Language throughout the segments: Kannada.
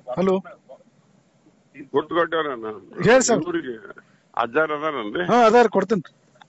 ಹಲೋ ಗುಟ್ಕೊಟ್ಟವ್ರ ಹೇಳ್ sir. ಊರಿಗೆ ಅಜ್ಜಾರ್ ಅದಾರನ್ರಿ ಹಾ ಅದಾರ ಕೊಡ್ತೇನೆ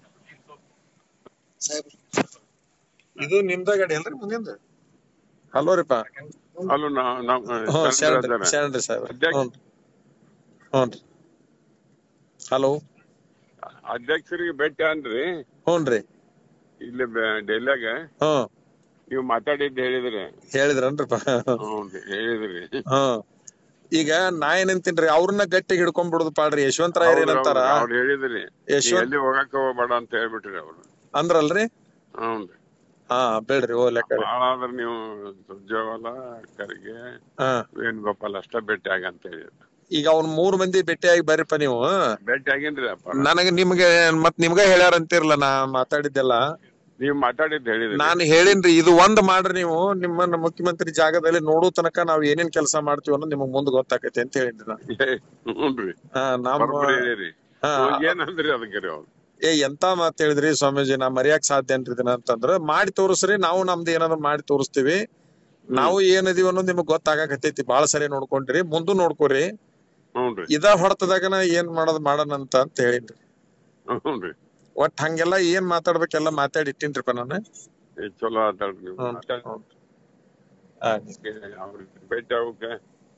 ಇದು ನಿಮ್ದ ಗಾಡಿ ಅಲ್ರಿ ಮುಂದಿಂದ ಹಲೋ ರೀಪಾ ಅಲ್ಲೂ ನಾ- ನಮ್ ಹ್ಞೂ ಶರಣರು ಶರಣ್ರಿ ಅದಾರ. ಶರಣ್ರಿ ಸಾಹೇಬ್ರ ಅಧ್ಯಕ್ಷ- ಹ್ಞೂ ಹ್ಞೂನ್ರಿ ಹಲೋ ಅಧ್ಯಕ್ಷರಿಗೆ ಭೇಟಿ ಅನ್ರಿ ಹ್ಞೂನ್ರಿ ಇಲ್ಲಿ ಡೆಲ್ಯಾಗ ಹ್ಞೂ ನೀವು ಮಾತಾಡಿದ್ದು ಹೇಳಿದ್ರಿ ಹೇಳಿದ್ರನ್ರಿಪ್ಪ ಹ್ಞೂನ್ರಿ ಹೇಳಿದ್ರಿ ಹ್ಮ್ ಈಗ ನಾ ಏನಂತೀನ್ರಿ ಅವ್ರನ್ನ ಗಟ್ಟಿಗೆ ಹಿಡ್ಕೊಂಡ್ ಬಿಡುದು ಪಾಡ್ರಿ ಯಶವಂತ ರಾಯರ್ ಏನಂತಾರ ಅವ್ರು ಹೇಳಿದ್ರಿ ನೀ ಯಶವಂತ್ ಎಲ್ಲಿ ಹೋಗಾಕ ಹೋಗ್ಬೇಡ ಅಂತ ಹೇಳ್ಬಿಟ್ರಿ ಅವ್ರು ಅಂದ್ರಲ್ರಿ ಹ್ಞೂನ್ರಿ ಹಾ ಬೇಡ್ರಿ ಓ ಲೆಕ್ಕ ಭಾಳ ಆದ್ರ ನೀವು ಸುರ್ಜೇವಾಲ ಖರ್ಗೆ ಹಾ ವೇಣುಗೋಪಾಲ್ ಅಷ್ಟ ಭೇಟಿ ಆಗ ಅಂತ ಹೇಳಿದ್ರು ಈಗ ಅವ್ನ ಮೂರ್ ಮಂದಿ ಭೇಟಿಯಾಗಿ ಬರ್ರಿಪ್ಪ ನೀವು ಭೇಟಿ ಆಗೇನ್ರಿ ಅಪ್ಪ ನನಗ ನಿಮ್ಗೆ ಮತ್ ನಿಮ್ಗ ಹೇಳ್ಯಾರ ಅಂತಿರ್ಲ ನಾ ಮಾತಾಡಿದ್ದೆಲ್ಲ ನೀವ್ ಮಾತಾಡಿದ್ದು ಹೇಳಿದ್ರಿ ನಾನ್ ಹೇಳಿನ್ರಿ ಇದು ಒಂದ್ ಮಾಡ್ರಿ ನೀವು ನಿಮ್ಮ ನಮ್ಮ ಮುಖ್ಯಮಂತ್ರಿ ಜಾಗದಲ್ಲಿ ನೋಡೋ ತನಕ ನಾವ್ ಏನೇನ್ ಕೆಲಸ ಮಾಡ್ತೀವಿ ಅನ್ನೋದು ನಿಮಗ್ ಮುಂದ್ ಗೊತ್ತಾಕೈತಿ ಅಂತ ಹೇಳಿನ್ರಿ ನಾ ಹ್ಞೂನ್ರಿ ಹಾ ನಮ್ಮ ಬರೋಬ್ಬರಿ ಹೇಳಿರಿ ಹಾ ಏನಂದ್ರಿ ಅದಕ್ಕೆ ರೀ ಅವ್ರು ಏ ಎಂತ ಮಾತ್ ಹೇಳಿದ್ರಿ ಸ್ವಾಮೀಜಿ ನಾ ಮರ್ಯಾಕ್ ಸಾಧ್ಯ ಏನ್ರಿ ಇದನ್ನ ಅಂತಂದ್ರ ಮಾಡಿ ತೋರಿಸ್ರಿ ನಾವು ನಮ್ದು ಏನಾದ್ರು ಮಾಡಿ ತೋರಿಸ್ತೀವಿ ನಾವು ಏನದೀವಿ ಅನ್ನೋದು ನಿಮಗ್ ಗೊತ್ತಾಗಕತ್ತೈತಿ ಬಾಳ ಸರಿ ನೋಡ್ಕೊಂಡ್ರಿ ಮುಂದು ನೋಡ್ಕೋರಿ ಹ್ಞೂನ್ರಿ ಇದ ಹೊಡ್ತದಾಗನ ಏನ್ ಮಾಡೋದ್ ಮಾಡೋಣಂತ ಅಂತ ಹೇಳಿನ್ರಿ ಹ್ಞೂನ್ರಿ ಒಟ್ ಹಂಗೆಲ್ಲ ಏನ್ ಮಾತಾಡ್ಬೇಕೆಲ್ಲ ಮಾತಾಡಿ ಇಟ್ಟಿನ್ರಿಪ್ಪ ನಾನು ಏ, ಚಲೋ ಆತಾಳ್ರಿ ನೀವು ಹ್ಞೂ ಮಾತಾಡಿ ಹ್ಞೂ ಆಗ್ಲಿ. ಅವ್ರಿಗೆ ಭೇಟಿ ಆಗೋಕೆ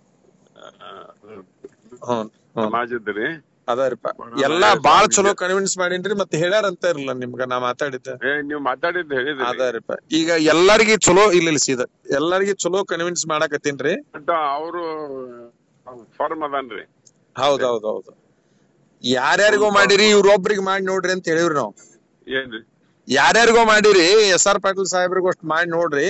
ಹ್ಞೂ ಹ್ಞೂ ಸಮಾಜದ್ರಿ ಅದಾರಿಪ್ಪ ಬಹಳ ಎಲ್ಲಾ ಒಳ್ಳೆ ಬಾಳ ಸ್ವಾಮೀಜಿ. ಚಲೋ ಕನ್ವಿನ್ಸ್ ಮಾಡೀನ್ರಿ ಮತ್ತೆ ಹೇಳ್ಯಾರಂತ ಇರಲ್ಲ ನಿಮ್ಗ ನಾ ಮಾತಾಡಿದ್ದ ಏ ನೀವ್ ಮಾತಾಡಿದ್ದು ಹೇಳಿದ್ರಿ ಅದಾರಿಪ್ಪ ಈಗ ಎಲ್ಲಾರ್ಗಿ ಚಲೋ ಇಲ್ಲ ಇಲ್ಲ ಸೀದಾ ಎಲ್ಲಾರ್ಗಿ ಚಲೋ ಕನ್ವಿನ್ಸ್ ಮಾಡಾಕತ್ತೀನ್ರಿ ಬಟ್ ಅವರು ಫಾರ್ಮ್ ಅದಾನ್ರಿ ಹೌದ್ ಹೌದ್ ಹೌದು ಯಾರ್ಯಾರಿಗೋ ಮಾಡಿರಿ ಇವ್ರೊಬ್ರಿಗೆ ಮಾಡಿ ನೋಡ್ರಿ ಅಂತ ಹೇಳಿವ್ರಿ ನಾವ್ ಏನ್ರಿ ಯಾರ್ಯಾರಿಗೋ ಮಾಡಿರಿ ಎಸ್ ಆರ್ ಪಾಟೀಲ್ ಸಾಹೇಬ್ರಿಗೂ ಅಷ್ಟ್ ಮಾಡಿ ನೋಡ್ರಿ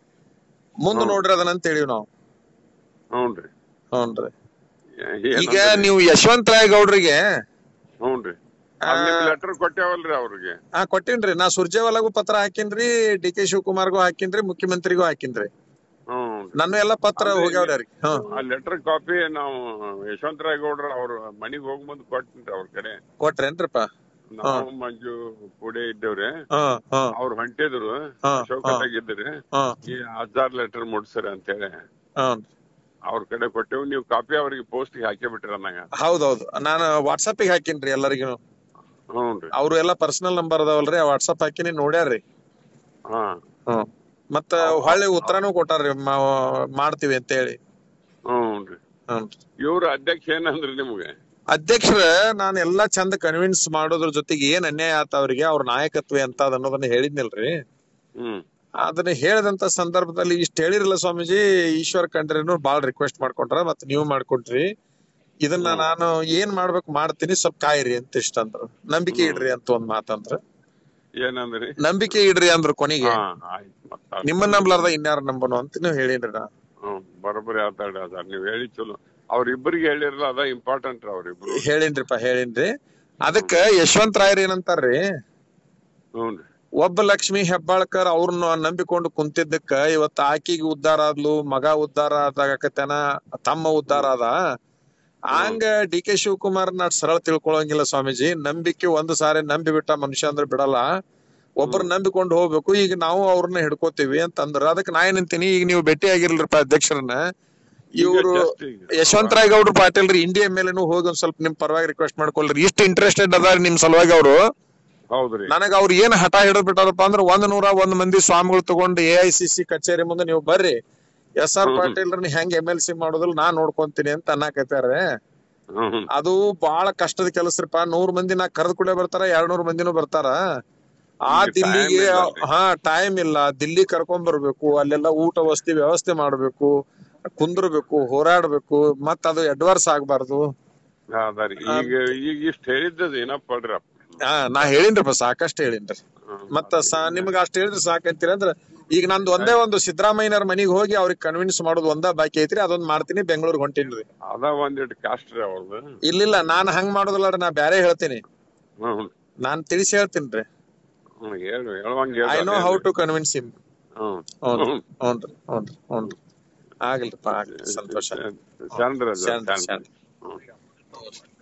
ಮುಂದ್ ಹ್ಮ್. ನೋಡ್ರಿ ಅದನ್ನಂತ ಹೇಳಿವ್ ನಾವ್ ಹ್ಞೂನ್ರಿ ಹ್ಞೂನ್ರಿ ಏ- ಈಗ ಏನಂದ್ರಿ? ನೀವು ಯಶವಂತ ರಾಯ್ ಗೌಡ್ರಿಗೆ ಹ್ಞೂನ್ರಿ ಆ, ಲೆಟರ್ ಕೊಟ್ಟೇವಲ್ರಿ ಅವ್ರಿಗೆ ಹಾ ಕೊಟ್ಟಿನ್ರಿ ನಾ ಸುರ್ಜೇವಾಲಾಗೂ ಪತ್ರ ಹಾಕಿನ್ರಿ ಡಿ ಕೆ ಶಿವಕುಮಾರ್ಗೂ ಹಾಕಿನ್ರಿ ಮುಖ್ಯಮಂತ್ರಿಗೂ ಹಾಕಿನ್ರಿ ಹ್ಞೂ ನನ್ನ ಎಲ್ಲಾ ಪತ್ರ ಅದೇ ಹೋಗ್ಯಾವ್ರಿ ಅವ್ರಿಗೆ ಹ್ಮ್ ಆ ಲೆಟರ್ ಕಾಪಿ ನಾವು ಯಶವಂತರಾಯ ಗೌಡ್ರ ಅವ್ರ ಮನಿಗ್ ಹೋಗ್ ಮುಂದ್ ಕೊಟ್ಟಿನ್ರಿ ಅವ್ರ ಕಡೆ ಕೊಟ್ರೇನ್ರಿಪ್ಪ ನಾವು ಮಂಜು ಕೂಡೆ ಇದ್ದೇವ್ರಿ ಹ್ಮ್ ಹ್ಮ್ ಅವ್ರು ಹೊಂಟಿದ್ರು ಹಾ, ಶೌಕತ್ತಾಗಿದ್ರಿ ಹ್ಮ್ ಈ ಹಜಾರ್ ಲೆಟರ್ ಮುಡ್ಸರಿ ಅಂತೇಳಿ ಹ್ಮ್ ಅವ್ರ ಕಡೆ ಕೊಟ್ಟೆವು ನೀವು ಕಾಪಿ ಅವ್ರಿಗೆ ಪೋಸ್ಟ್ ಹಾಕಿ ಬಿಟ್ರಿ ಅನ್ನಂಗ ಹೌದೌದು ನಾನು ವಾಟ್ಸಪ್ ಗೆ ಹಾಕಿನ್ರಿ ಎಲ್ಲರಿಗೂ ಹ್ಞೂನ್ರಿ ಅವ್ರು ಎಲ್ಲಾ ಪರ್ಸನಲ್ ನಂಬರ್ ಅದಾವಲ್ರಿ ವಾಟ್ಸಪ್ ಹಾಕಿನಿ ನೋಡ್ಯಾರ್ರಿ ಹಾ ಹ್ಮ್ ಮತ್ತ ಹೊಳ್ಳಿ ಉತ್ತರನೂ ಕೊಟ್ಟಾರ್ರಿ ಮಾ- ಮಾಡ್ತೀವಿ ಅಂತ ಹೇಳಿ ಹ್ಞೂನ್ರಿ ಹ್ಮ್ ಇವ್ರ ಅಧ್ಯಕ್ಷ ಏನಂದ್ರಿ ನಿಮ್ಗೆ ಅಧ್ಯಕ್ಷರ ನಾನು ಎಲ್ಲಾ ಚಂದ ಕನ್ವಿನ್ಸ್ ಮಾಡೋದ್ರ ಜೊತೆಗೆ ಏನ್ ಅನ್ಯಾಯ ಆತ ಅವ್ರಿಗೆ ಅವ್ರ ನಾಯಕತ್ವ ಅಂತ ಅನ್ನೋದನ್ನ ಹೇಳಿದ್ನಲ್ರಿ ಹ್ಮ್ ಅದನ್ನ ಹೇಳಿದಂತ ಸಂದರ್ಭದಲ್ಲಿ ಇಷ್ಟ ಹೇಳಿರಲ್ಲ ಸ್ವಾಮೀಜಿ ಈಶ್ವರ್ ಖಂಡ್ರೇನು ಬಾಳ್ ರಿಕ್ವೆಸ್ಟ್ ಮಾಡ್ಕೊಂಡ್ರ ಮತ್ ನೀವು ಮಾಡ್ಕೊಟ್ರಿ ಇದನ್ನ ನಾನು ಏನ್ ಮಾಡ್ಬೇಕು ಮಾಡ್ತೀನಿ ಸ್ವಲ್ಪ ಕಾಯಿರಿ ಅಂತ ಇಷ್ಟ ಅಂದ್ರು ನಂಬಿಕೆ ಇಡ್ರಿ ಅಂತ ಒಂದ್ ಮಾತಂದ್ರ ಏನಂದ್ರಿ ನಂಬಿಕೆ ಇಡ್ರಿ ಅಂದ್ರು ಕೊನೆಗೆ ಹಾ ಆಯ್ತು ಮತ್ತ ನಿಮ್ಮನ್ನ ನಂಬ್ಲಾರ್ದ ಇನ್ಯಾರ ನಂಬನು ಅಂತ ನೀವು ಹೇಳಿನ್ರಿ ನಾ ಹ್ಮ್ ಬರೋಬ್ಬರಿ ಆತಾಡಿ ಅದ ನೀವ್ ಹೇಳಿ ಚಲೋ ಅವ್ರಿಬ್ಬರಿಗೆ ಹೇಳಿರಲ್ಲ ಅದ ಇಂಪಾರ್ಟೆಂಟ್ ರೀ ಅವ್ರಿಬ್ರು ಹೇಳಿನ್ರಿಪ್ಪ ಹೇಳಿನ್ರಿ ಅದಕ್ಕ ಯಶವಂತ ರಾಯರ್ ಏನಂತಾರ್ರಿ ಹ್ಞೂನ್ರಿ ಒಬ್ಬ ಲಕ್ಷ್ಮಿ ಹೆಬ್ಬಾಳ್ಕರ್ ಅವ್ರನ್ನ ನಂಬಿಕೊಂಡು ಕುಂತಿದ್ದಕ್ಕ ಇವತ್ತ ಆಕಿಗೆ ಉದ್ಧಾರ ಆದ್ಲು ಮಗ ಉದ್ಧಾರ ಆದಾಗಕತ್ತನ ತಮ್ಮ ಉದ್ಧಾರ ಆದ ಹಂಗ ಡಿ ಕೆ ಶಿವಕುಮಾರ್ ನಾ ಸರಳ ತಿಳ್ಕೊಳಂಗಿಲ್ಲ ಸ್ವಾಮೀಜಿ ನಂಬಿಕೆ ಒಂದು ಸಾರಿ ನಂಬಿ ಬಿಟ್ಟ ಮನುಷ್ಯ ಅಂದ್ರ ಬಿಡಲ್ಲ ಒಬ್ಬರ ನಂಬಿಕೊಂಡು ಹೋಗ್ಬೇಕು ಈಗ ನಾವು ಅವ್ರನ್ನ ಹಿಡ್ಕೋತೀವಿ ಅಂತಂದ್ರ ಅದಕ್ಕೆ ನಾ ಏನಂತೀನಿ ಈಗ ನೀವು ಭೇಟಿ ಆಗಿರ್ಲಿರಪ್ಪ ಅಧ್ಯಕ್ಷರನ್ನ ಇವ್ರು just ಈಗ. ಯಶವಂತರಾಯ್ ಗೌಡ್ರು ಪಾಟೀಲ್ ರೀ ಇಂಡಿಯಾ ಮೇಲೆನೂ ಹೋಗಿ ಒಂದ್ ಸ್ವಲ್ಪ ನಿಮ್ ಪರವಾಗಿ ರಿಕ್ವೆಸ್ಟ್ ಮಾಡ್ಕೊಳ್ರಿ ಇಷ್ಟ ಇಂಟ್ರೆಸ್ಟೆಡ್ ಅದಾರ ನಿಮ್ ಸಲುವಾಗಿ ಅವರು ಹೌದ್ರಿ ನನಗ ಅವ್ರ ಏನ್ ಹಠ ಹಿಡಿದ್ ಬಿಟ್ಟಾರಪ್ಪ ಅಂದ್ರ ಒಂದ್ ನೂರ ಒಂದ್ ಮಂದಿ ಸ್ವಾಮಿಗಳು ತಗೊಂಡು ಎ ಐ ಸಿ ಸಿ ಕಚೇರಿ ಮುಂದೆ ನೀವು ಬರ್ರಿ ಎಸ್ ಆರ್ ಹ್ಮ್. ಪಾಟೀಲ್ ಹೆಂಗ್ ಎಂ ಎಲ್ ಸಿ ಮಾಡೋದಿಲ್ಲ ನಾ ನೋಡ್ಕೊಂತೀನಿ ಅಂತ ಅನ್ನಕತ್ತಾರೆ ಹ್ಮ್ ಅದು ಬಹಳ ಕಷ್ಟದ ಕೆಲಸ ರೀಪಾ ನೂರ್ ಮಂದಿ ನಾ ಕರೆದ್ ಕೂಡ ಬರ್ತಾರ ಎರಡ್ ನೂರ್ ಮಂದಿನೂ ಬರ್ತಾರ ಆ ನಿಮ್ಗೆ time ದಿಲ್ಲಿಗೆ ಇಲ್ಲಲ್ರಿ. ಹಾ ಟೈಮ್ ಇಲ್ಲ ದಿಲ್ಲಿ ಕರ್ಕೊಂಡ್ ಬರ್ಬೇಕು ಅಲ್ಲೆಲ್ಲ ಊಟ ವಸತಿ ವ್ಯವಸ್ಥೆ ಮಾಡ್ಬೇಕು ಕುಂದ್ರಬೇಕು ಹೋರಾಡ್ಬೇಕು ಮತ್ತ ಅದು ಅಡ್ವಾನ್ಸ್ ಆಗ್ಬಾರ್ದು ಅದಾರಿ ಈಗ ಈಗ ಇಷ್ಟ ಹೇಳಿದ್ದದ ಏನಪ್ಪ ಪಡ್ರಿ ಅಪ್ಪ ಹಾ ನಾ ಹೇಳಿನ್ರಿಪ್ಪ ಸಾಕಷ್ಟು ಹೇಳಿನ್ರಿ ಹ್ಮ್. ಮತ್ತ ಸಾ ನಿಮ್ಗ ಅಷ್ಟ್ ಹೇಳಿದ್ರೆ ಸಾಕಂತೀರ ಅಂದ್ರ ಈಗ ನಂದು ಒಂದೇ ಒಂದು ಸಿದ್ದರಾಮಯ್ಯನವ್ರ ಮನಿಗ್ ಹೋಗಿ ಅವ್ರಿಗೆ ಕನ್ವಿನ್ಸ್ ಮಾಡೋದು ಒಂದ ಬಾಕಿ ಐತ್ರಿ ಅದೊಂದ್ ಮಾಡ್ತೀನಿ ಬೆಂಗಳೂರಿಗೆ ಹೊಂಟೀನ್ರಿ ಅದ ಒಂದಿಟ್ಟು ಕಾಸ್ಟ್ ರೀ ಅವ್ರದ್ದು ಇಲ್ಲಿಲ್ಲ ನಾನ್ ಹಂಗ್ ಮಾಡೋದಿಲ್ಲ ನಾ ಬ್ಯಾರೆ ಹೇಳ್ತೀನಿ ಹ್ಮ್ ನಾನ್ ತಿಳಿಸಿ ಹೇಳ್ತೀನಿ ಹ್ಮ್ ಹೇಳು ಹೇಳುವಂಗ I know how to convince him ಹ್ಮ್ ಹ್ಞೂ ಹ್ಮ್. ಹ್ಞೂನ್ರಿ ಹ್ಞೂನ್ರಿ ಹ್ಞೂನ್ರಿ ಆಗ್ಲಿಪ್ಪ ಆಗ್ಲಿ ಸಂತೋಷ ಶರಣರ ಶಾಂತಿ ಶಾಂತಿ ಹ್ಮ್